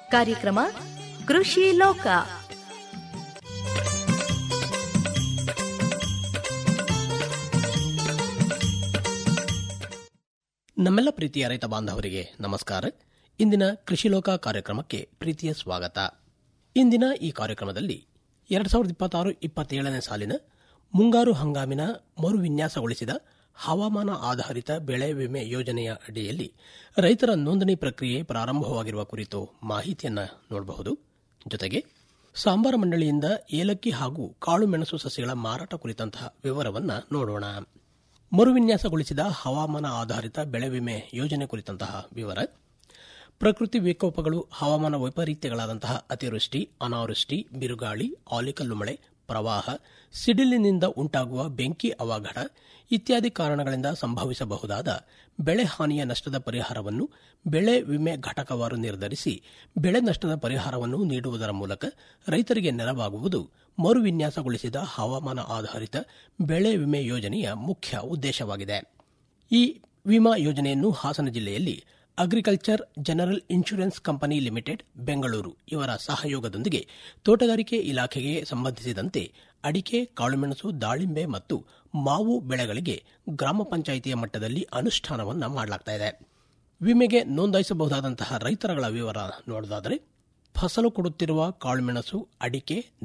ಕಾರ್ಯಕ್ರಮ ಕೃಷಿ ಲೋಕ ನಮ್ಮೆಲ್ಲ ಪ್ರೀತಿಯ ರೈತ ಬಾಂಧವರಿಗೆ ನಮಸ್ಕಾರ ಇಂದಿನ ಕೃಷಿ ಲೋಕ ಕಾರ್ಯಕ್ರಮಕ್ಕೆ ಪ್ರೀತಿಯ ಸ್ವಾಗತ ಇಂದಿನ ಈ ಕಾರ್ಯಕ್ರಮದಲ್ಲಿ ಎರಡ್ ಸಾವಿರದ ಇಪ್ಪತ್ತಾರು ಇಪ್ಪತ್ತೇಳನೇ ಸಾಲಿನ ಮುಂಗಾರು ಹಂಗಾಮಿನ ಮರು ವಿನ್ಯಾಸಗೊಳಿಸಿದ ಹವಾಮಾನ ಆಧಾರಿತ ಬೆಳೆ ವಿಮೆ ಯೋಜನೆಯ ಅಡಿಯಲ್ಲಿ ರೈತರ ನೋಂದಣಿ ಪ್ರಕ್ರಿಯೆ ಪ್ರಾರಂಭವಾಗಿರುವ ಕುರಿತು ಮಾಹಿತಿಯನ್ನ ನೋಡಬಹುದು ಜೊತೆಗೆ ಸಾಂಬಾರ ಮಂಡಳಿಯಿಂದ ಏಲಕ್ಕಿ ಹಾಗೂ ಕಾಳುಮೆಣಸು ಸಸ್ಯಗಳ ಮಾರಾಟ ಕುರಿತಂತಹ ವಿವರವನ್ನ ನೋಡೋಣ ಮರುವಿನ್ಯಾಸಗೊಳಿಸಿದ ಹವಾಮಾನ ಆಧಾರಿತ ಬೆಳೆ ವಿಮೆ ಯೋಜನೆ ಕುರಿತಂತಹ ವಿವರ ಪ್ರಕೃತಿ ವಿಕೋಪಗಳು ಹವಾಮಾನ ವೈಪರೀತ್ಯಗಳಾದಂತಹ ಅತಿವೃಷ್ಟಿ ಅನಾವೃಷ್ಟಿ ಬಿರುಗಾಳಿ ಆಲಿಕಲ್ಲು ಮಳೆ ಪ್ರವಾಹ ಸಿಡಿಲಿನಿಂದ ಉಂಟಾಗುವ ಬೆಂಕಿ ಅವಘಡ ಇತ್ಯಾದಿ ಕಾರಣಗಳಿಂದ ಸಂಭವಿಸಬಹುದಾದ ಬೆಳೆ ಹಾನಿಯ ನಷ್ಟದ ಪರಿಹಾರವನ್ನು ಬೆಳೆ ವಿಮೆ ಘಟಕವಾರು ನಿರ್ಧರಿಸಿ ಬೆಳೆ ನಷ್ಟದ ಪರಿಹಾರವನ್ನು ನೀಡುವುದರ ಮೂಲಕ ರೈತರಿಗೆ ನೆರವಾಗುವುದು ಮರುವಿನ್ಯಾಸಗೊಳಿಸಿದ ಹವಾಮಾನ ಆಧಾರಿತ ಬೆಳೆ ವಿಮೆ ಯೋಜನೆಯ ಮುಖ್ಯ ಉದ್ದೇಶವಾಗಿದೆ ಈ ವಿಮಾ ಯೋಜನೆಯನ್ನು ಹಾಸನ ಜಿಲ್ಲೆಯಲ್ಲಿ agriculture general insurance company limited Bengaluru ಇವರ ಸಹಯೋಗದೊಂದಿಗೆ ತೋಟಗಾರಿಕೆ ಇಲಾಖೆಗೆ ಸಂಬಂಧಿಸಿದಂತೆ ಅಡಿಕೆ ಕಾಳುಮೆಣಸು ದಾಳಿಂಬೆ ಮತ್ತು ಮಾವು ಬೆಳೆಗಳಿಗೆ ಗ್ರಾಮ ಪಂಚಾಯಿತಿಯ ಮಟ್ಟದಲ್ಲಿ ಅನುಷ್ಠಾನವನ್ನ ಮಾಡಲಾಗುತ್ತಿದೆ ವಿಮೆಗೆ ನೋಂದಾಯಿಸಬಹುದಾದಂತಹ ರೈತರುಗಳ ವಿವರ ನೋಡೋದಾದರೆ ಫಸಲು ಕೊಡುತ್ತಿರುವ ಕಾಳುಮೆಣಸು ಅಡಿಕೆ